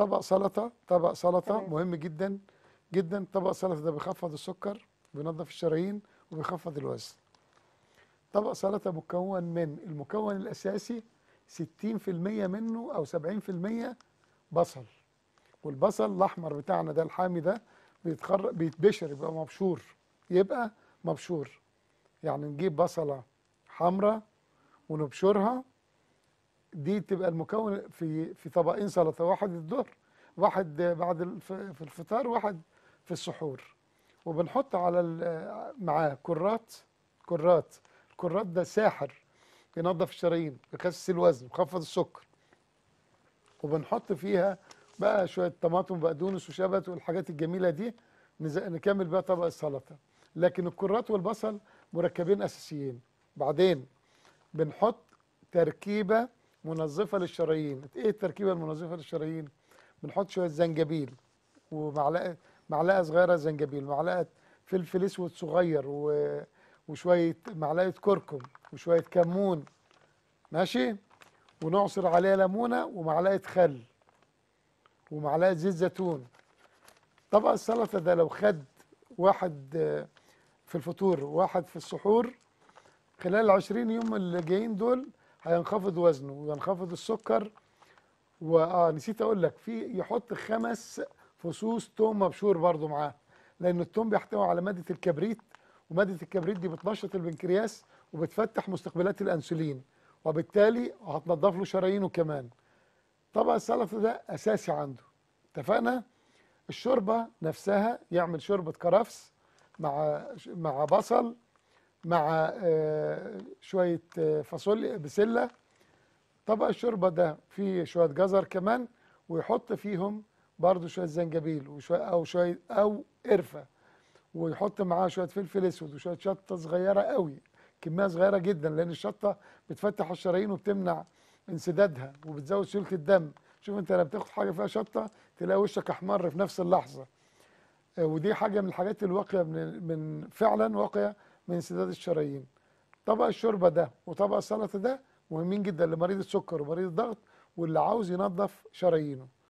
طبق سلطه طبق سلطه تمام. مهم جدا جدا طبق السلطه ده بيخفض السكر بينظف الشرايين وبيخفض الوزن طبق سلطه مكون من المكون الاساسي 60% منه او 70% بصل والبصل الاحمر بتاعنا ده الحامي ده بيتخر بيتبشر يبقى مبشور يبقى مبشور يعني نجيب بصله حمراء ونبشرها دي تبقى المكون في في طبقين سلطه واحد الظهر واحد بعد الف- في الفطار واحد في السحور وبنحط على ال- معاه كرات كرات الكرات ده ساحر بينظف الشرايين بيخسس الوزن بيخفض السكر وبنحط فيها بقى شويه طماطم وبقدونس وشبت والحاجات الجميله دي نز- نكمل بقى طبق السلطه لكن الكرات والبصل مركبين اساسيين بعدين بنحط تركيبه منظفه للشرايين ايه التركيبه المنظفه للشرايين بنحط شويه زنجبيل ومعلقه معلقه صغيره زنجبيل معلقه فلفل اسود صغير و... وشويه معلقه كركم وشويه كمون ماشي ونعصر عليها ليمونه ومعلقه خل ومعلقه زيت زيتون طبق السلطه ده لو خد واحد آه، في الفطور وواحد في السحور خلال العشرين يوم اللي جايين دول هينخفض وزنه وينخفض السكر واه نسيت اقول لك في يحط خمس فصوص توم مبشور برضو معاه لان التوم بيحتوي على ماده الكبريت وماده الكبريت دي بتنشط البنكرياس وبتفتح مستقبلات الانسولين وبالتالي هتنضف له شرايينه كمان طبق السلطه ده اساسي عنده اتفقنا الشوربه نفسها يعمل شوربه كرفس مع مع بصل مع آه، شويه آه، فاصوليا بسله طبق الشوربه ده فيه شويه جزر كمان ويحط فيهم برضو شويه زنجبيل وشويه او شويه او قرفه ويحط معاه شويه فلفل اسود وشويه شطه صغيره قوي كميه صغيره جدا لان الشطه بتفتح الشرايين وبتمنع انسدادها وبتزود سيوله الدم شوف انت لما بتاخد حاجه فيها شطه تلاقي وشك احمر في نفس اللحظه آه، ودي حاجه من الحاجات الواقيه من من فعلا واقيه من انسداد الشرايين طبق الشوربه ده وطبق السلطه ده مهمين جدا لمريض السكر ومريض الضغط واللي عاوز ينظف شرايينه